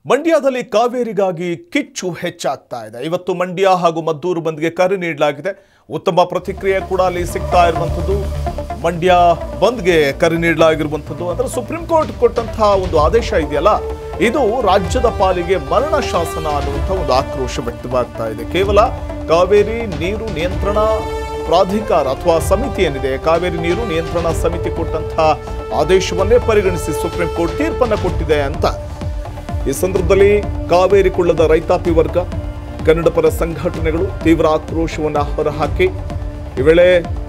ಮಂಡ್ಯದಲ್ಲಿ ಕಾವೇರಿಗಾಗಿ ಕಿಚ್ಚು ಹೆಚ್ಚಾಗ್ತಾ ಇದೆ ಇವತ್ತು ಮಂಡ್ಯ ಹಾಗೂ ಮದ್ದೂರು ಬಂದ್ಗೆ ಕರೆ ನೀಡಲಾಗಿದೆ ಉತ್ತಮ ಪ್ರತಿಕ್ರಿಯೆ ಕೂಡ ಅಲ್ಲಿ ಸಿಗ್ತಾ ಇರುವಂಥದ್ದು ಮಂಡ್ಯ ಬಂದ್ಗೆ ಕರೆ ನೀಡಲಾಗಿರುವಂಥದ್ದು ಅಂದ್ರೆ ಸುಪ್ರೀಂ ಕೋರ್ಟ್ ಕೊಟ್ಟಂತಹ ಒಂದು ಆದೇಶ ಇದೆಯಲ್ಲ ಇದು ರಾಜ್ಯದ ಪಾಲಿಗೆ ಮರಣ ಶಾಸನ ಅನ್ನುವಂಥ ಒಂದು ಆಕ್ರೋಶ ವ್ಯಕ್ತವಾಗ್ತಾ ಇದೆ ಕೇವಲ ಕಾವೇರಿ ನೀರು ನಿಯಂತ್ರಣ ಪ್ರಾಧಿಕಾರ ಅಥವಾ ಸಮಿತಿ ಏನಿದೆ ಕಾವೇರಿ ನೀರು ನಿಯಂತ್ರಣ ಸಮಿತಿ ಕೊಟ್ಟಂತಹ ಆದೇಶವನ್ನೇ ಪರಿಗಣಿಸಿ ಸುಪ್ರೀಂ ಕೋರ್ಟ್ ತೀರ್ಪನ್ನು ಕೊಟ್ಟಿದೆ ಅಂತ ಈ ಸಂದರ್ಭದಲ್ಲಿ ಕಾವೇರಿ ಕೊಳ್ಳದ ರೈತಾಪಿ ವರ್ಗ ಕನ್ನಡ ಪರ ಸಂಘಟನೆಗಳು ತೀವ್ರ ಆಕ್ರೋಶವನ್ನು ಹೊರಹಾಕಿ ಈ ವೇಳೆ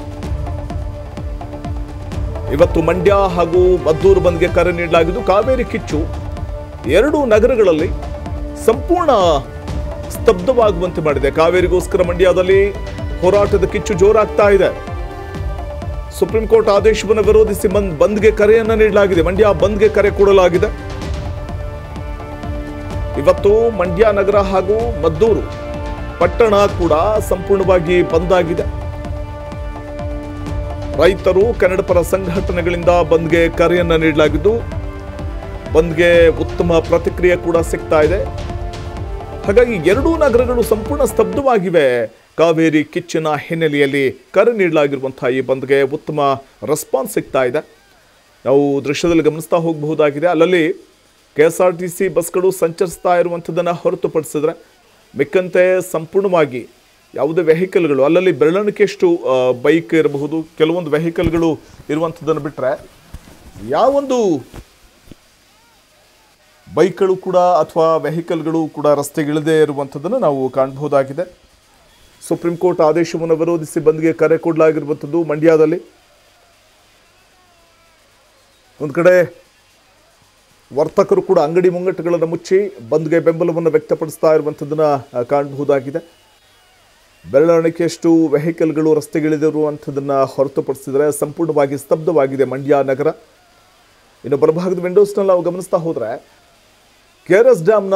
ಇವತ್ತು ಮಂಡ್ಯ ಹಾಗೂ ಮದ್ದೂರು ಬಂದ್ಗೆ ಕರೆ ನೀಡಲಾಗಿದ್ದು ಕಾವೇರಿ ಕಿಚ್ಚು ಎರಡು ನಗರಗಳಲ್ಲಿ ಸಂಪೂರ್ಣ ಸ್ತಬ್ಧವಾಗುವಂತೆ ಮಾಡಿದೆ ಕಾವೇರಿಗೋಸ್ಕರ ಮಂಡ್ಯದಲ್ಲಿ ಹೋರಾಟದ ಕಿಚ್ಚು ಜೋರಾಗ್ತಾ ಇದೆ ಸುಪ್ರೀಂ ಕೋರ್ಟ್ ಆದೇಶವನ್ನು ವಿರೋಧಿಸಿ ಬಂದ್ ಬಂದ್ಗೆ ಕರೆಯನ್ನ ನೀಡಲಾಗಿದೆ ಮಂಡ್ಯ ಬಂದ್ಗೆ ಕರೆ ಕೊಡಲಾಗಿದೆ ಇವತ್ತು ಮಂಡ್ಯ ನಗರ ಹಾಗೂ ಮದ್ದೂರು ಪಟ್ಟಣ ಕೂಡ ಸಂಪೂರ್ಣವಾಗಿ ಬಂದ್ ಆಗಿದೆ ರೈತರು ಕನ್ನಡ ಪರ ಸಂಘಟನೆಗಳಿಂದ ಬಂದ್ಗೆ ಕರೆಯನ್ನ ನೀಡಲಾಗಿದ್ದು ಬಂದ್ಗೆ ಉತ್ತಮ ಪ್ರತಿಕ್ರಿಯೆ ಕೂಡ ಸಿಗ್ತಾ ಇದೆ ಹಾಗಾಗಿ ಎರಡೂ ನಗರಗಳು ಸಂಪೂರ್ಣ ಸ್ತಬ್ಧವಾಗಿವೆ ಕಾವೇರಿ ಕಿಚ್ಚಿನ ಹಿನ್ನೆಲೆಯಲ್ಲಿ ಕರೆ ನೀಡಲಾಗಿರುವಂತಹ ಈ ಬಂದ್ಗೆ ಉತ್ತಮ ರೆಸ್ಪಾನ್ಸ್ ಸಿಗ್ತಾ ಇದೆ ನಾವು ದೃಶ್ಯದಲ್ಲಿ ಗಮನಿಸ್ತಾ ಹೋಗಬಹುದಾಗಿದೆ ಅಲ್ಲಲ್ಲಿ K S R T C ಬಸ್ಗಳು ಸಂಚರಿಸ್ತಾ ಇರುವಂಥದ್ದನ್ನು ಹೊರತುಪಡಿಸಿದ್ರೆ ಮಿಕ್ಕಂತೆ ಸಂಪೂರ್ಣವಾಗಿ ಯಾವುದೇ ವೆಹಿಕಲ್ಗಳು ಅಲ್ಲಲ್ಲಿ ಬೆರಳಿಕೆಯಷ್ಟು ಬೈಕ್ ಇರಬಹುದು ಕೆಲವೊಂದು ವೆಹಿಕಲ್ಗಳು ಇರುವಂಥದ್ದನ್ನು ಬಿಟ್ಟರೆ ಯಾವೊಂದು ಬೈಕ್ಗಳು ಕೂಡ ಅಥವಾ ವೆಹಿಕಲ್ಗಳು ಕೂಡ ರಸ್ತೆಗಿಳದೇ ಇರುವಂಥದ್ದನ್ನು ನಾವು ಕಾಣಬಹುದಾಗಿದೆ ಸುಪ್ರೀಂ ಕೋರ್ಟ್ ಆದೇಶವನ್ನು ವಿರೋಧಿಸಿ ಬಂದ್ಗೆ ಕರೆ ಕೊಡಲಾಗಿರುವಂಥದ್ದು ಮಂಡ್ಯದಲ್ಲಿ ಒಂದು ಕಡೆ ವರ್ತಕರು ಕೂಡ ಅಂಗಡಿ ಮುಂಗಟ್ಟುಗಳನ್ನು ಮುಚ್ಚಿ ಬಂದ್ಗೆ ಬೆಂಬಲವನ್ನು ವ್ಯಕ್ತಪಡಿಸ್ತಾ ಇರುವಂಥದ್ದನ್ನು ಆ, ಕಾಣಬಹುದಾಗಿದೆ ಬೆರಳಿಕೆಯಷ್ಟು ವೆಹಿಕಲ್ಗಳು ರಸ್ತೆಗಿಳಿದಿರುವಂಥದ್ದನ್ನು ಹೊರತುಪಡಿಸಿದರೆ ಸಂಪೂರ್ಣವಾಗಿ ಸ್ತಬ್ಧವಾಗಿದೆ ಮಂಡ್ಯ ನಗರ ಇನ್ನು ಬಲಭಾಗದ ವಿಂಡೋಸ್ನಲ್ಲಿ ನಾವು ಗಮನಿಸ್ತಾ ಹೋದರೆ ಕೆ ಆರ್ ಎಸ್ ಡ್ಯಾಮ್ನ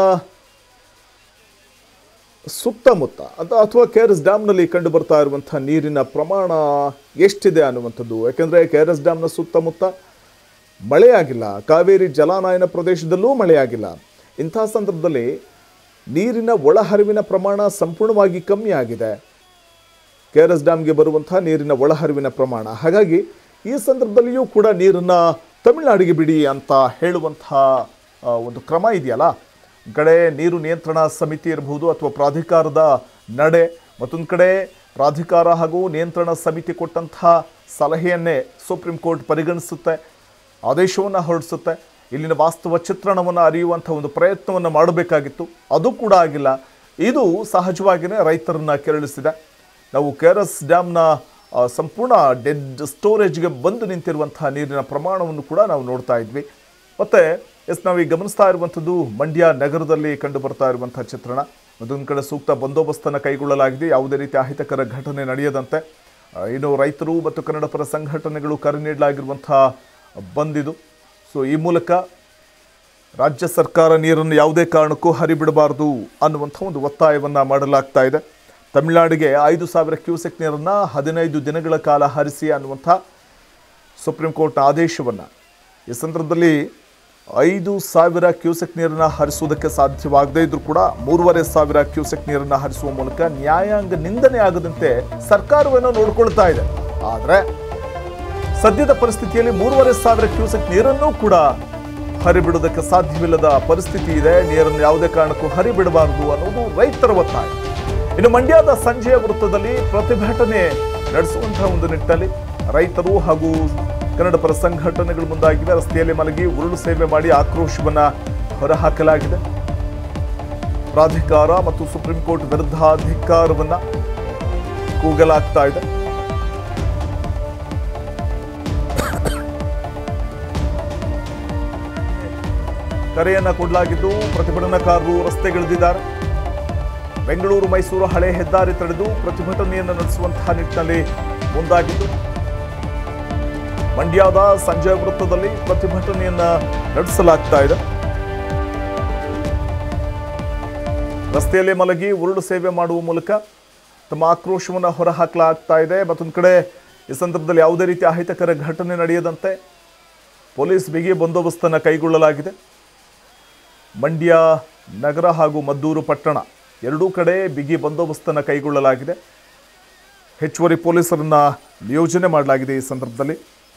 ಸುತ್ತಮುತ್ತ ಅಂತ ಅಥವಾ ಕೆ ಆರ್ ಎಸ್ ಡ್ಯಾಮ್ನಲ್ಲಿ ಕಂಡು ಬರ್ತಾ ಇರುವಂಥ ನೀರಿನ ಪ್ರಮಾಣ ಎಷ್ಟಿದೆ ಅನ್ನುವಂಥದ್ದು ಯಾಕೆಂದರೆ ಕೆ ಆರ್ ಎಸ್ ಡ್ಯಾಮ್ನ ಸುತ್ತಮುತ್ತ ಮಳೆಯಾಗಿಲ್ಲ ಕಾವೇರಿ ಜಲಾನಯನ ಪ್ರದೇಶದಲ್ಲೂ ಮಳೆಯಾಗಿಲ್ಲ ಇಂಥ ಸಂದರ್ಭದಲ್ಲಿ ನೀರಿನ ಒಳಹರಿವಿನ ಪ್ರಮಾಣ ಸಂಪೂರ್ಣವಾಗಿ ಕಮ್ಮಿ ಆಗಿದೆ ಕೆ ಆರ್ ಎಸ್ ಡ್ಯಾಮ್ಗೆ ಬರುವಂತಹ ನೀರಿನ ಒಳಹರಿವಿನ ಪ್ರಮಾಣ ಹಾಗಾಗಿ ಈ ಸಂದರ್ಭದಲ್ಲಿಯೂ ಕೂಡ ನೀರನ್ನು ತಮಿಳುನಾಡಿಗೆ ಬಿಡಿ ಅಂತ ಹೇಳುವಂತಹ ಆ, ಒಂದು ಕ್ರಮ ಇದೆಯಲ್ಲ ಒಂದ್ ಕಡೆ ನೀರು ನಿಯಂತ್ರಣ ಸಮಿತಿ ಇರಬಹುದು ಅಥವಾ ಪ್ರಾಧಿಕಾರದ ನಡೆ ಮತ್ತೊಂದು ಕಡೆ ಪ್ರಾಧಿಕಾರ ಹಾಗೂ ನಿಯಂತ್ರಣ ಸಮಿತಿ ಕೊಟ್ಟಂತಹ ಸಲಹೆಯನ್ನೇ ಸುಪ್ರೀಂ ಕೋರ್ಟ್ ಪರಿಗಣಿಸುತ್ತೆ ಆದೇಶವನ್ನು ಹೊರಡಿಸುತ್ತೆ ಇಲ್ಲಿನ ವಾಸ್ತವ ಚಿತ್ರಣವನ್ನು ಅರಿಯುವಂಥ ಒಂದು ಪ್ರಯತ್ನವನ್ನು ಮಾಡಬೇಕಾಗಿತ್ತು ಅದು ಕೂಡ ಆಗಿಲ್ಲ ಇದು ಸಹಜವಾಗಿಯೇ ರೈತರನ್ನ ಕೆರಳಿಸಿದೆ ನಾವು ಕೆ ಆರ್ ಎಸ್ ಡ್ಯಾಮ್ನ ಆ, ಸಂಪೂರ್ಣ ಡೆಡ್ ಸ್ಟೋರೇಜ್ಗೆ ಬಂದು ನಿಂತಿರುವಂತಹ ನೀರಿನ ಪ್ರಮಾಣವನ್ನು ಕೂಡ ನಾವು ನೋಡ್ತಾ ಇದ್ವಿ ಮತ್ತು ಎಸ್ ನಾವೀಗ ಗಮನಿಸ್ತಾ ಇರುವಂಥದ್ದು ಮಂಡ್ಯ ನಗರದಲ್ಲಿ ಕಂಡು ಬರ್ತಾ ಇರುವಂತಹ ಚಿತ್ರಣ ಅದೊಂದು ಕಡೆ ಸೂಕ್ತ ಬಂದೋಬಸ್ತನ್ನು ಕೈಗೊಳ್ಳಲಾಗಿದೆ ಯಾವುದೇ ರೀತಿಯ ಅಹಿತಕರ ಘಟನೆ ನಡೆಯದಂತೆ ಆ, ಇನ್ನು ರೈತರು ಮತ್ತು ಕನ್ನಡ ಪರ ಸಂಘಟನೆಗಳು ಕರೆ ನೀಡಲಾಗಿರುವಂತಹ ಬಂದಿದು ಸೊ ಈ ಮೂಲಕ ರಾಜ್ಯ ಸರ್ಕಾರ ನೀರನ್ನು ಯಾವುದೇ ಕಾರಣಕ್ಕೂ ಹರಿಬಿಡಬಾರದು ಅನ್ನುವಂಥ ಒಂದು ಒತ್ತಾಯವನ್ನು ಮಾಡಲಾಗ್ತಾ ಇದೆ ತಮಿಳುನಾಡಿಗೆ ಐದು ಸಾವಿರ ಕ್ಯೂಸೆಕ್ ನೀರನ್ನು ಹದಿನೈದು ದಿನಗಳ ಕಾಲ ಹರಿಸಿ ಅನ್ನುವಂಥ ಸುಪ್ರೀಂ ಕೋರ್ಟ್ನ ಆದೇಶವನ್ನು ಈ ಸಂದರ್ಭದಲ್ಲಿ ಐದು ಸಾವಿರ ಕ್ಯೂಸೆಕ್ ನೀರನ್ನು ಹರಿಸುವುದಕ್ಕೆ ಸಾಧ್ಯವಾಗದೇ ಇದ್ರೂ ಕೂಡ ಮೂರುವರೆ ಸಾವಿರ ಕ್ಯೂಸೆಕ್ ನೀರನ್ನು ಹರಿಸುವ ಮೂಲಕ ನ್ಯಾಯಾಂಗ ನಿಂದನೆ ಆಗದಂತೆ ಸರ್ಕಾರವೇನೋ ನೋಡ್ಕೊಳ್ತಾ ಇದೆ ಆದರೆ ಸದ್ಯದ ಪರಿಸ್ಥಿತಿಯಲ್ಲಿ ಮೂರುವರೆ ಸಾವಿರ ಕ್ಯೂಸೆಕ್ ನೀರನ್ನೂ ಕೂಡ ಹರಿಬಿಡೋದಕ್ಕೆ ಸಾಧ್ಯವಿಲ್ಲದ ಪರಿಸ್ಥಿತಿ ಇದೆ ನೀರನ್ನು ಯಾವುದೇ ಕಾರಣಕ್ಕೂ ಹರಿಬಿಡಬಾರದು ಅನ್ನೋದು ರೈತರ ಒತ್ತಾಯ ಇನ್ನು ಮಂಡ್ಯದ ಸಂಜೆಯ ವೃತ್ತದಲ್ಲಿ ಪ್ರತಿಭಟನೆ ನಡೆಸುವಂತಹ ಒಂದು ನಿಟ್ಟಿನಲ್ಲಿ ರೈತರು ಹಾಗೂ ಕನ್ನಡ ಪರ ಸಂಘಟನೆಗಳು ಮುಂದಾಗಿವೆ ರಸ್ತೆಯಲ್ಲಿ ಮಲಗಿ ಉರುಳು ಸೇವೆ ಮಾಡಿ ಆಕ್ರೋಶವನ್ನ ಹೊರಹಾಕಲಾಗಿದೆ ಪ್ರಾಧಿಕಾರ ಮತ್ತು ಸುಪ್ರೀಂ ಕೋರ್ಟ್ ವಿರುದ್ಧ ಧಿಕ್ಕಾರವನ್ನ ಕೂಗಲಾಗ್ತಾ ಇದೆ ಕರೆಯನ್ನ ಕೊಡಲಾಗಿದ್ದು ಪ್ರತಿಭಟನಾಕಾರರು ರಸ್ತೆಗಿಳಿದಿದ್ದಾರೆ ಬೆಂಗಳೂರು ಮೈಸೂರು ಹಳೆ ಹೆದ್ದಾರಿ ತಡೆದು ಪ್ರತಿಭಟನೆಯನ್ನು ನಡೆಸುವಂತಹ ನಿಟ್ಟಿನಲ್ಲಿ ಮುಂದಾಗಿದ್ದು ಮಂಡ್ಯದ ಸಂಜೆ ವೃತ್ತದಲ್ಲಿ ಪ್ರತಿಭಟನೆಯನ್ನ ನಡೆಸಲಾಗ್ತಾ ಇದೆ ರಸ್ತೆಯಲ್ಲಿ ಮಲಗಿ ಉರುಳು ಸೇವೆ ಮಾಡುವ ಮೂಲಕ ತಮ್ಮ ಆಕ್ರೋಶವನ್ನು ಹೊರಹಾಕಲಾಗ್ತಾ ಇದೆ ಮತ್ತೊಂದು ಕಡೆ ಈ ಸಂದರ್ಭದಲ್ಲಿ ಯಾವುದೇ ರೀತಿಯ ಅಹಿತಕರ ಘಟನೆ ನಡೆಯದಂತೆ ಪೊಲೀಸ್ ಬಿಗಿ ಬಂದೋಬಸ್ತನ್ನು ಕೈಗೊಳ್ಳಲಾಗಿದೆ ಮಂಡ್ಯ ನಗರ ಹಾಗೂ ಮದ್ದೂರು ಪಟ್ಟಣ ಎರಡೂ ಕಡೆ ಬಿಗಿ ಬಂದೋಬಸ್ತನ್ನು ಕೈಗೊಳ್ಳಲಾಗಿದೆ ಹೆಚ್ಚುವರಿ ಪೊಲೀಸರನ್ನ ನಿಯೋಜನೆ ಮಾಡಲಾಗಿದೆ ಈ ಸಂದರ್ಭದಲ್ಲಿ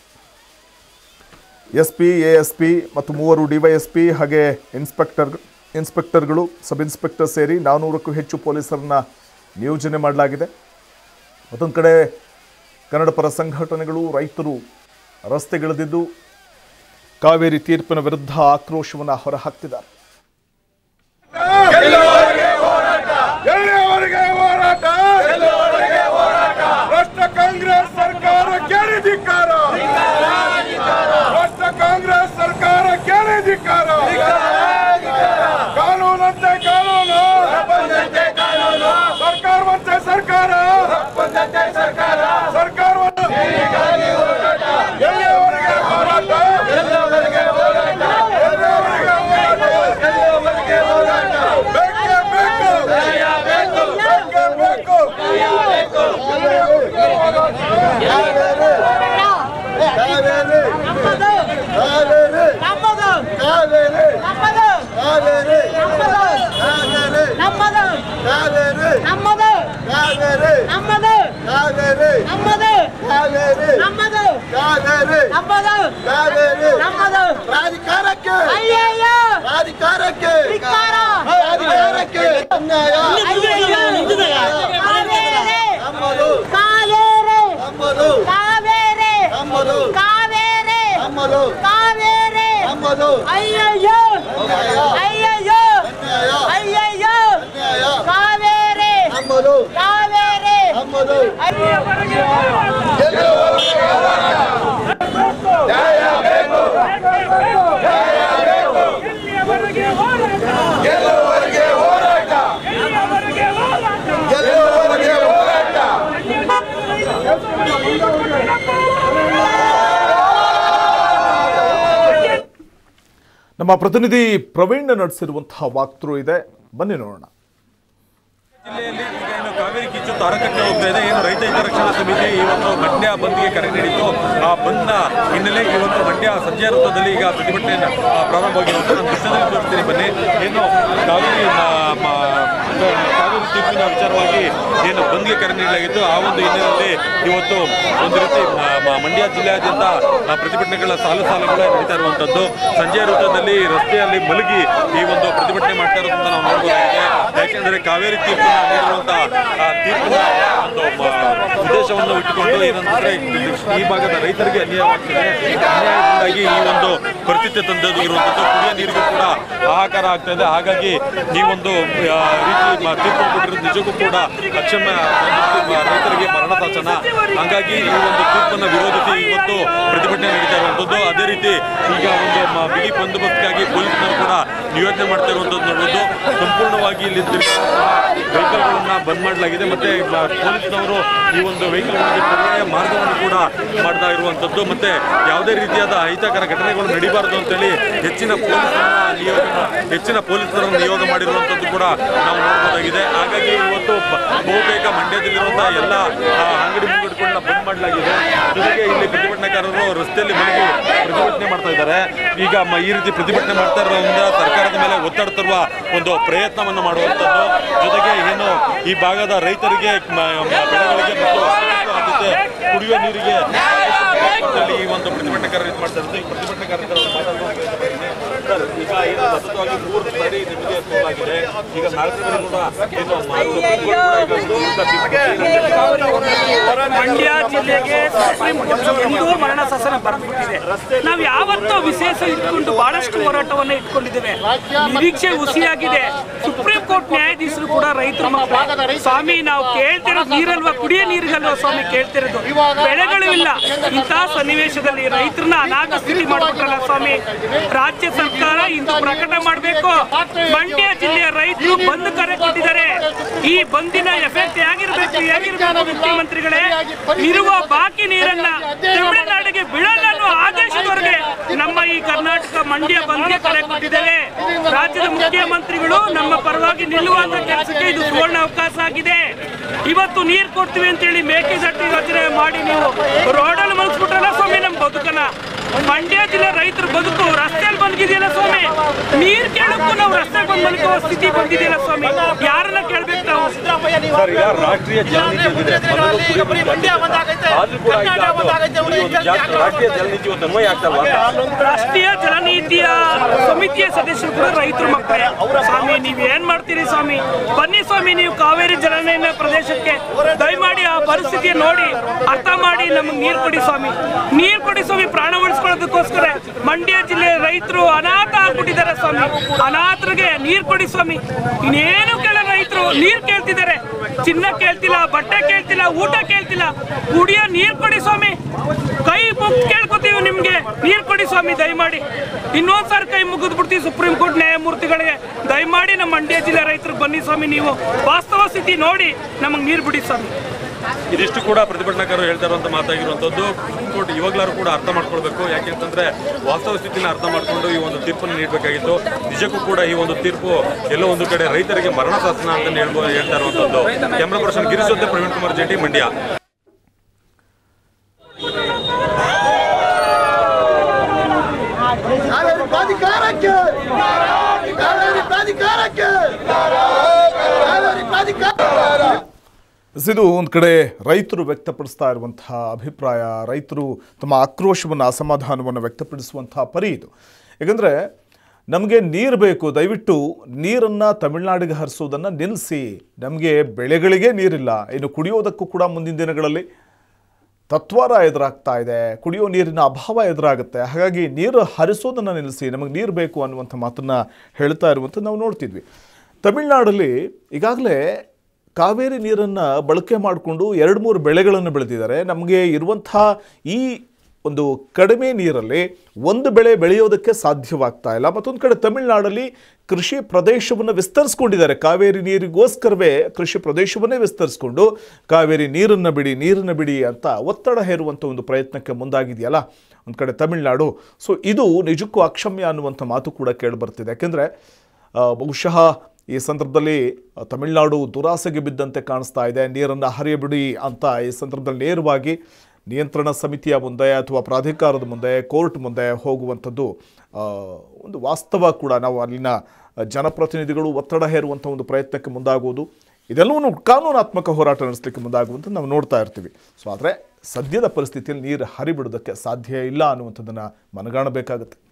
S P A S P ಮತ್ತು ಮೂವರು ಡಿವೈಎಸ್ಪಿ ಹಾಗೆ ಇನ್ಸ್ಪೆಕ್ಟರ್ ಇನ್ಸ್ಪೆಕ್ಟರ್ಗಳು ಸಬ್ ಇನ್ಸ್ಪೆಕ್ಟರ್ ಸೇರಿ ನಾನ್ನೂರಕ್ಕೂ ಹೆಚ್ಚು ಪೊಲೀಸರನ್ನ ನಿಯೋಜನೆ ಮಾಡಲಾಗಿದೆ ಮತ್ತೊಂದು ಕಡೆ ಕನ್ನಡ ಪರ ಸಂಘಟನೆಗಳು ರೈತರು ರಸ್ತೆಗಿಳಿದಿದ್ದು ಕಾವೇರಿ ತೀರ್ಪಿನ ವಿರುದ್ಧ ಆಕ್ರೋಶವನ್ನು ಹೊರಹಾಕ್ತಿದ್ದಾರೆ ಎಲ್ಲಿಯವರೆಗೆ ಹೋರಾಟ ಭ್ರಷ್ಟ ಕಾಂಗ್ರೆಸ್ ಸರ್ಕಾರ ಕೇಳಿದಿಕ್ಕಾರ ಭ್ರಷ್ಟ ಕಾಂಗ್ರೆಸ್ ಸರ್ಕಾರ ಕೇಳಿದಿಕ್ಕಾರ ಕಾನೂನಂತೆ ಕಾನೂನು ಸರ್ಕಾರವಂತೆ ಸರ್ಕಾರ ಸರ್ಕಾರವನ್ನು ಎಲ್ಲಿಯವರೆಗೆ ಹೋರಾಟ ಎಲ್ಲಿಯವರೆಗೆ ಹೋರಾಟ ಬೇಕೇ ಬೇಕು ಬೇಕೇ ಬೇಕು ರಾಧಿಕಾರಕ್ಕೆ ಅಯ್ಯಯ್ಯೋ ರಾಧಿಕಾರಕ್ಕೆ ಧಿಕ್ಕಾರ! ರಾಧಿಕಾರಕ್ಕೆ ಅನ್ಯಾಯ ಕಾವೇರಿ ನಮ್ಮದು ಕಾವೇರಿ ನಮ್ಮದು ಕಾವೇರಿ ನಮ್ಮದು ಕಾವೇರಿ ನಮ್ಮದು ಕಾವೇರಿ ನಮ್ಮದು ಅಯ್ಯಯ್ಯೋ ಅನ್ಯಾಯ ಅಯ್ಯಯ್ಯೋ ಅನ್ಯಾಯ ಅಯ್ಯಯ್ಯೋ ಅನ್ಯಾಯ ಕಾವೇರಿ ನಮ್ಮದು ಕಾವೇರಿ ನಮ್ಮದು ಎಲ್ಲಿಯವರೆಗೆ ಹೋರಾಟ ಎಲ್ಲಿಯವರೆಗೆ ಹೋರಾಟ ನಮ್ಮ ಪ್ರತಿನಿಧಿ ಪ್ರವೀಣ್ ನಡೆಸಿರುವಂತಹ ವಾಕ್ತೃ ಇದೆ ಬನ್ನಿ ನೋಡೋಣ ಜಿಲ್ಲೆಯಲ್ಲಿ ಈಗ ಏನು ಕಾವೇರಿ ಕಿಚ್ಚು ತಾರಕಕ್ಕೆ ಹೋಗ್ತಾ ಇದೆ ಏನು ರೈತ ಹಿತರಕ್ಷಣಾ ಸಮಿತಿ ಇವತ್ತು ಮಂಡ್ಯ ಬಂದ್ಗೆ ಕರೆ ನೀಡಿತ್ತು ಆ ಬಂದ್ನ ಹಿನ್ನೆಲೆ ಇವತ್ತು ಮಂಡ್ಯ ಸಂಜೆ ವೃತ್ತದಲ್ಲಿ ಈಗ ಪ್ರತಿಭಟನೆ ಆ, ಪ್ರಾರಂಭವಾಗಿರುವಂತ ನಾನು ದೃಶ್ಯದಲ್ಲಿ ತೋರಿಸ್ತೀನಿ ಬನ್ನಿ ಏನು ಕಾವೇರಿ ಮ- ಮ- ಕಾವೇರಿ ತೀರ್ಪಿನ ವಿಚಾರವಾಗಿ ಏನು ಬಂದ್ಗೆ ಕರೆ ನೀಡಲಾಗಿತ್ತು ಆ ಒಂದು ಹಿನ್ನೆಲೆಯಲ್ಲಿ ಇವತ್ತು ಒಂದು ರೀತಿ ಮ- ಮ- ಮಂಡ್ಯ ಜಿಲ್ಲೆಯಾದ್ಯಂತ ಆ, ಪ್ರತಿಭಟನೆಗಳ ಸಾಲು ಸಾಲುಗಳೇ ನಡೀತಾ ಇರುವಂತದ್ದು ಸಂಜೆ ವೃತ್ತದಲ್ಲಿ ರಸ್ತೆಯಲ್ಲಿ ಮಲಗಿ ಈ ಒಂದು ಪ್ರತಿಭಟನೆ ಮಾಡ್ತಾ ಇರೋದನ್ನ ನಾವು ನೋಡಬಹುದಾಗಿದೆ ಯಾಕೆಂದ್ರೆ ಕಾವೇರಿ ತೀರ್ಪನ್ನ ನೀಡಿರುವಂತ ಆ ತೀರ್ಪಿನ ಒಂದು ಮ- ಉದ್ದೇಶವನ್ನು ಇಟ್ಟುಕೊಂಡು ಏನಂದ್ರೆ ಈ ಭಾಗದ ರೈತರಿಗೆ ಅನ್ಯಾಯವಾಗ್ತಿದೆ ಅನ್ಯಾಯದಿಂದಾಗಿ ಈ ಒಂದು ಪರಿಸ್ಥಿತಿ ತಂದದ್ದು ಇರುವಂತದ್ದು ಕುಡಿಯ ನೀರಿಗೂ ಕೂಡ ಹಾಹಾಕಾರ ಆಗ್ತಾ ಇದೆ ಹಾಗಾಗಿ ಈ ಒಂದು ಆ, ರೀತಿ ಮ- ತೀರ್ಪು ಕೊಟ್ಟಿರೋದು ನಿಜಕ್ಕೂ ಕೂಡ ಅಕ್ಷಮ್ಯ ಒಂದು ರೀತಿ ರೈತರಿಗೆ ಮರಣ ಶಾಸನ ಹಾಗಾಗಿ ಈ ಒಂದು ತೀರ್ಪನ್ನು ವಿರೋಧಿಸಿ ಇವತ್ತು ಪ್ರತಿಭಟನೆ ನಡೀತಾ ಇರುವಂತದ್ದು ಅದೇ ರೀತಿ ಈಗ ಒಂದು ಮ- ಬಿಗಿ ಬಂದೋಬಸ್ತ್ಗಾಗಿ ಪೊಲೀಸರು ಕೂಡ ನಿಯೋಜನೆ ಮಾಡ್ತಾ ಇರುವಂತದ್ದು ನೋಡಬಹುದು ಸಂಪೂರ್ಣವಾಗಿ ಇಲ್ಲಿ ವೆಹಿಕಲ್ಗಳನ್ನ ಬಂದ್ ಮಾಡಲಾಗಿದೆ ಮತ್ತೆ ಮ- ಪೊಲೀಸ್ನವರು ಈ ಒಂದು ವೆಹಿಕಲ್ಗಳಿಗೆ ಪರ್ಯಾಯ ಮಾರ್ಗವನ್ನು ಕೂಡ ಮಾಡ್ತಾ ಇರುವಂತದ್ದು ಮತ್ತೆ ಯಾವುದೇ ರೀತಿಯಾದ ಅಹಿತಕರ ಘಟನೆಗಳು ನಡೀಬಾರದು ಅಂತೇಳಿ ಹೆಚ್ಚಿನ ಪೊಲೀಸರನ್ನ ನಿಯೋಗ ಹೆಚ್ಚಿನ ಪೊಲೀಸರನ್ನು ನಿಯೋಗ ಮಾಡಿರುವಂತದ್ದು ಕೂಡ ನಾವು ನೋಡಬಹುದಾಗಿದೆ ಹಾಗಾಗಿ ಇವತ್ತು ಬ- ಬಹುತೇಕ ಮಂಡ್ಯದಲ್ಲಿರುವಂತಹ ಎಲ್ಲ ಆ, ಅಂಗಡಿ ಮುಂಗಟ್ಟುಗಳನ್ನ ಬಂದ್ ಮಾಡಲಾಗಿದೆ ಜೊತೆಗೆ ಇಲ್ಲಿ ಪ್ರತಿಭಟನಾಕಾರರು ರಸ್ತೆಯಲ್ಲಿ ಮಲಗಿ ಪ್ರತಿಭಟನೆ ಮಾಡ್ತಾ ಇದ್ದಾರೆ ಈಗ ಮ- ಈ ರೀತಿ ಪ್ರತಿಭಟನೆ ಮಾಡ್ತಾ ಇರೋದ್ರಿಂದ ಸರ್ಕಾರದ ಮೇಲೆ ಒತ್ತಡ ತರುವ ಒಂದು ಪ್ರಯತ್ನವನ್ನು ಮಾಡುವಂಥದ್ದು ಜೊತೆಗೆ ಏನು ಈ ಭಾಗದ ರೈತರಿಗೆ ಮ- ಮ- ಬೆಳೆಗಳಿಗೆ ಮತ್ತು ಆದ್ಯತೆ ಕುಡಿಯುವ ನೀರಿಗೆ ಇಲ್ಲಿ ಈ ಒಂದು ಪ್ರತಿಭಟನೆಕಾರರು ಇದು ಮಾಡ್ತಾ ಇರೋದು ಈ ಪ್ರತಿಭಟನೆಕಾರರು ಸರ್ ಈಗ ಏನು ಸತತವಾಗಿ ಮೂರು ಬಾರಿ ನಿಮಗೆ ಸೋಲಾಗಿದೆ ಈಗ ನಾಲ್ಕು ಬಾರಿ ಕೂಡ ಏನು ಮಂಡ್ಯ ಜಿಲ್ಲೆಗೆ ಸುಪ್ರೀಂ ಕೋರ್ಟ್ ಎಂದೂ ಮರಣ ಶಾಸನ ಬರೆದುಬಿಟ್ಟಿದೆ ನಾವು ಯಾವತ್ತೂ ವಿಶೇಷ ಇಟ್ಕೊಂಡು ಬಹಳಷ್ಟು ಹೋರಾಟವನ್ನ ಇಟ್ಕೊಂಡಿದ್ದೇವೆ ನಿರೀಕ್ಷೆ ಹುಸಿಯಾಗಿದೆ ಸುಪ್ರೀಂ ಕೋರ್ಟ್ ನ್ಯಾಯಾಧೀಶರು ಕೂಡ ರೈತರ ಮಕ್ಕಳು ಸ್ವಾಮಿ ನಾವು ಕೇಳ್ತಿರೋದು ನೀರಲ್ವಾ ಕುಡಿಯೋ ನೀರಿಗಲ್ವಾ ಸ್ವಾಮಿ ಕೇಳ್ತಿರೋದು ಬೆಳೆಗಳು ಇಲ್ಲ ಇಂತಹ ಸನ್ನಿವೇಶದಲ್ಲಿ ರೈತರನ್ನ ಅನಾಥ ಸ್ಥಿತಿ ಮಾಡ್ಬಿಟ್ರಲ್ಲ ಸ್ವಾಮಿ ರಾಜ್ಯ ಸರ್ಕಾರ ಇಂದು ಪ್ರಕಟಣೆ ಮಾಡಬೇಕು ಮಂಡ್ಯ ಜಿಲ್ಲೆಯ ರೈತರು ಬಂದ್ ಕರೆ ಕೊಟ್ಟಿದ್ದಾರೆ ಈ ಬಂದಿನ ಎಫೆಕ್ಟ್ ಹೇಗಿರ್ಬೇಕು ಹೇಗಿರ್ಬೇಕು ಮುಖ್ಯಮಂತ್ರಿಗಳೇ ಇರುವ ಬಾಕಿ ನೀರನ್ನ ತಮಿಳುನಾಡಿಗೆ ಬಿಡಲ್ಲ ಅನ್ನೋ ಆದೇಶದವರೆಗೆ ನಮ್ಮ ಈ ಕರ್ನಾಟಕ ಮಂಡ್ಯ ಬಂದ್ಗೆ ಕರೆ ಕೊಟ್ಟಿದ್ದೇವೆ ರಾಜ್ಯದ ಮುಖ್ಯಮಂತ್ರಿಗಳು ನಮ್ಮ ಪರವಾಗಿ ನಿಲ್ಲುವಂತ ಕೆಲಸಕ್ಕೆ ಇದು ಸುವರ್ಣ ಅವಕಾಶ ಆಗಿದೆ ಇವತ್ತು ನೀರು ಕೊಡ್ತೀವಿ ಅಂತೇಳಿ ಮೇಕೆದಾಟು ಯೋಜನೆ ಮಾಡಿ ನೀವು ರೋಡಲ್ಲಿ ಮಲಗಿಸ್ಬಿಟ್ರಲ್ಲ ಸ್ವಾಮಿ ನಮ್ಮ ಬದುಕನ್ನ ಮಂಡ್ಯ ಜಿಲ್ಲೆ ರೈತರ ಬದುಕು ರಸ್ತೆಯಲ್ಲಿ ಬಂದಿದೆಯಲ್ಲ ಸ್ವಾಮಿ ನೀರ್ ಕೇಳಕ್ಕೂ ನಾವು ರಸ್ತೆಗೆ ಬಂದು ಮಲ್ಕೋ ಸ್ಥಿತಿ ಬಂದಿದೆಯಲ್ಲ ಸ್ವಾಮಿ ಯಾರನ್ನ ಕೇಳ್ಬೇಕು ನಾವು ಸರ್ ಈಗ ರಾಷ್ಟ್ರೀಯ ಜಲನೀತಿ ಇದೆ ಮೊದಲು ಕುಡಿಯುವ ನೀರು ಆದ್ರೂ ಕೂಡ ಈಗ ಅದು ಈ ಒಂದು ಜಾ- ರಾಷ್ಟ್ರೀಯ ಜಲನೀತಿ ಇವತ್ತು ಅನ್ವಯ ಆಗ್ತಲ್ವಾ ಅಂತ? ರಾಷ್ಟ್ರೀಯ ಜಲನೀತಿಯ ಸಮಿತಿಯ ಸದಸ್ಯರು ಕೂಡ ರೈತರ ಮಕ್ಕಳೇ ಸ್ವಾಮಿ ನೀವ್ ಏನ್ ಮಾಡ್ತೀರಿ ಸ್ವಾಮಿ ಬನ್ನಿ ಸ್ವಾಮಿ ನೀವು ಕಾವೇರಿ ಜಲನಯನ ಪ್ರದೇಶಕ್ಕೆ ದಯಮಾಡಿ ಆ ಪರಿಸ್ಥಿತಿಯ ನೋಡಿ ಅರ್ಥ ಮಾಡಿ ನಮಗೆ ನೀರು ಕೊಡಿ ಸ್ವಾಮಿ ನೀರು ಕೊಡಿ ಸ್ವಾಮಿ ಪ್ರಾಣ ಉಳಿಸ್ಕೊಳ್ಳೋದಕ್ಕೋಸ್ಕರ ಮಂಡ್ಯ ಜಿಲ್ಲೆ ರೈತರು ಅನಾಥ ಆಗ್ಬಿಟ್ಟಿದ್ದಾರೆ ಸ್ವಾಮಿ ಅನಾಥರಿಗೆ ನೀರು ಕೊಡಿ ಸ್ವಾಮಿ ಇನ್ನೇನು ಕೇಳ ರೈತರು ನೀರು ಕೇಳ್ತಿದ್ದಾರೆ ಚಿನ್ನ ಕೇಳ್ತಿಲ್ಲ ಬಟ್ಟೆ ಕೇಳ್ತಿಲ್ಲ ಊಟ ಕೇಳ್ತಿಲ್ಲ ಕುಡಿಯೋ ನೀರು ಕೊಡಿ ಸ್ವಾಮಿ ಕೈ ಮುಗ್ ಕೇಳ್ಕೊತೀವಿ ನಿಮ್ಗೆ ನೀರ್ ಕೊಡಿ ಸ್ವಾಮಿ ದಯಮಾಡಿ ಇನ್ನೊಂದ್ಸಾರಿ ಕೈ ಮುಗಿದ್ ಬಿಡ್ತೀವಿ ಸುಪ್ರೀಂ ಕೋರ್ಟ್ ನ್ಯಾಯಮೂರ್ತಿಗಳಿಗೆ ದಯಮಾಡಿ ನಮ್ಮ ಮಂಡ್ಯ ಜಿಲ್ಲೆ ರೈತರು ಬನ್ನಿ ಸ್ವಾಮಿ ನೀವು ವಾಸ್ತವ ಸ್ಥಿತಿ ನೋಡಿ ನಮಗ್ ನೀರ್ ಬಿಡಿ ಸ್ವಾಮಿ ಇದಿಷ್ಟು ಕೂಡ ಪ್ರತಿಭಟನಾಕಾರರು ಹೇಳ್ತಾ ಇರುವಂತ ಮಾತಾಗಿರುವಂತದ್ದು ಸುಪ್ರೀಂ ಕೋರ್ಟ್ ಇವಾಗಲಾರು ಕೂಡ ಅರ್ಥ ಮಾಡ್ಕೊಳ್ಬೇಕು ಯಾಕೆಂತಂದ್ರೆ ವಾಸ್ತವ ಸ್ಥಿತಿನ ಅರ್ಥ ಮಾಡ್ಕೊಂಡು ಈ ಒಂದು ತೀರ್ಪನ್ನು ನೀಡಬೇಕಾಗಿತ್ತು ನಿಜಕ್ಕೂ ಕೂಡ ಈ ಒಂದು ತೀರ್ಪು ಎಲ್ಲೋ ಒಂದು ಕಡೆ ರೈತರಿಗೆ ಮರಣ ಶಾಸನ ಅಂತ ಹೇಳ್ಬೋದು ಹೇಳ್ತಾ ಇರುವಂತದ್ದು ಕ್ಯಾಮ್ರಾ ಪರ್ಸನ್ ಗಿರೀಶ್ ಜೊತೆ ಪ್ರವೀಣ್ ಕುಮಾರ್ ಜೆಟಿ ಮಂಡ್ಯ ಕಾವೇರಿ ಪ್ರಾಧಿಕಾರಕ್ಕೆ ಕಾವೇರಿ ಪ್ರಾಧಿಕಾರಕ್ಕೆ ಕಾವೇರಿ ಪ್ರಾಧಿಕಾರ ಇದು ಒಂದು ಕಡೆ ರೈತರು ವ್ಯಕ್ತಪಡಿಸ್ತಾ ಇರುವಂತಹ ಅಭಿಪ್ರಾಯ ರೈತರು ತಮ್ಮ ಆಕ್ರೋಶವನ್ನು ಅಸಮಾಧಾನವನ್ನು ವ್ಯಕ್ತಪಡಿಸುವಂತಹ ಪರಿ ಇದು ಯಾಕಂದರೆ ನಮಗೆ ನೀರು ಬೇಕು ದಯವಿಟ್ಟು ನೀರನ್ನು ತಮಿಳುನಾಡಿಗೆ ಹರಿಸೋದನ್ನು ನಿಲ್ಲಿಸಿ ನಮಗೆ ಬೆಳೆಗಳಿಗೆ ನೀರಿಲ್ಲ ಇನ್ನು ಕುಡಿಯೋದಕ್ಕೂ ಕೂಡ ಮುಂದಿನ ದಿನಗಳಲ್ಲಿ ತತ್ವಾರ ಎದುರಾಗ್ತಾ ಇದೆ ಕುಡಿಯೋ ನೀರಿನ ಅಭಾವ ಎದುರಾಗುತ್ತೆ ಹಾಗಾಗಿ ನೀರು ಹರಿಸೋದನ್ನು ನಿಲ್ಲಿಸಿ ನಮಗೆ ನೀರು ಬೇಕು ಅನ್ನುವಂಥ ಮಾತನ್ನು ಹೇಳ್ತಾ ಇರುವಂಥ ನಾವು ನೋಡ್ತಿದ್ವಿ ತಮಿಳ್ನಾಡಲ್ಲಿ ಈಗಾಗಲೇ ಕಾವೇರಿ ನೀರನ್ನು ಬಳಕೆ ಮಾಡಿಕೊಂಡು ಎರಡು ಮೂರು ಬೆಳೆಗಳನ್ನು ಬೆಳೆದಿದ್ದಾರೆ ನಮಗೆ ಇರುವಂಥ ಈ ಒಂದು ಕಡಿಮೆ ನೀರಲ್ಲಿ ಒಂದು ಬೆಳೆ ಬೆಳೆಯೋದಕ್ಕೆ ಸಾಧ್ಯವಾಗ್ತಾ ಇಲ್ಲ ಮತ್ತೊಂದು ಕಡೆ ತಮಿಳುನಾಡಲ್ಲಿ ಕೃಷಿ ಪ್ರದೇಶವನ್ನು ವಿಸ್ತರಿಸ್ಕೊಂಡಿದ್ದಾರೆ ಕಾವೇರಿ ನೀರಿಗೋಸ್ಕರವೇ ಕೃಷಿ ಪ್ರದೇಶವನ್ನೇ ವಿಸ್ತರಿಸ್ಕೊಂಡು ಕಾವೇರಿ ನೀರನ್ನು ಬಿಡಿ ನೀರನ್ನು ಬಿಡಿ ಅಂತ ಒತ್ತಡ ಹೇರುವಂಥ ಒಂದು ಪ್ರಯತ್ನಕ್ಕೆ ಮುಂದಾಗಿದೆಯಲ್ಲ ಒಂದು ಕಡೆ ತಮಿಳುನಾಡು ಸೊ ಇದು ನಿಜಕ್ಕೂ ಅಕ್ಷಮ್ಯ ಅನ್ನುವಂಥ ಮಾತು ಕೂಡ ಕೇಳಿಬರ್ತಿದೆ ಯಾಕೆಂದರೆ ಬಹುಶಃ ಈ ಸಂದರ್ಭದಲ್ಲಿ ಆ, ತಮಿಳುನಾಡು ದುರಾಸೆಗೆ ಬಿದ್ದಂತೆ ಕಾಣಿಸ್ತಾ ಇದೆ ನೀರನ್ನು ಹರಿಯಬಿಡಿ ಅಂತ ಈ ಸಂದರ್ಭದಲ್ಲಿ ನೇರವಾಗಿ ನಿಯಂತ್ರಣ ಸಮಿತಿಯ ಮುಂದೆ ಅಥವಾ ಪ್ರಾಧಿಕಾರದ ಮುಂದೆ ಕೋರ್ಟ್ ಮುಂದೆ ಹೋಗುವಂಥದ್ದು ಆ, ಒಂದು ವಾಸ್ತವ ಕೂಡ ನಾವು ಅಲ್ಲಿನ ಜನಪ್ರತಿನಿಧಿಗಳು ಒತ್ತಡ ಹೇರುವಂಥ ಒಂದು ಪ್ರಯತ್ನಕ್ಕೆ ಮುಂದಾಗುವುದು ಇದೆಲ್ಲವನ್ನು ಕಾನೂನಾತ್ಮಕ ಹೋರಾಟ ನಡೆಸಲಿಕ್ಕೆ ಮುಂದಾಗುವಂಥ ನಾವು ನೋಡ್ತಾ ಇರ್ತೀವಿ ಸೊ ಆದರೆ ಸದ್ಯದ ಪರಿಸ್ಥಿತಿಯಲ್ಲಿ ನೀರು ಹರಿಬಿಡೋದಕ್ಕೆ ಸಾಧ್ಯ ಇಲ್ಲ ಅನ್ನುವಂಥದ್ದನ್ನು ಮನಗಾಣಬೇಕಾಗುತ್ತೆ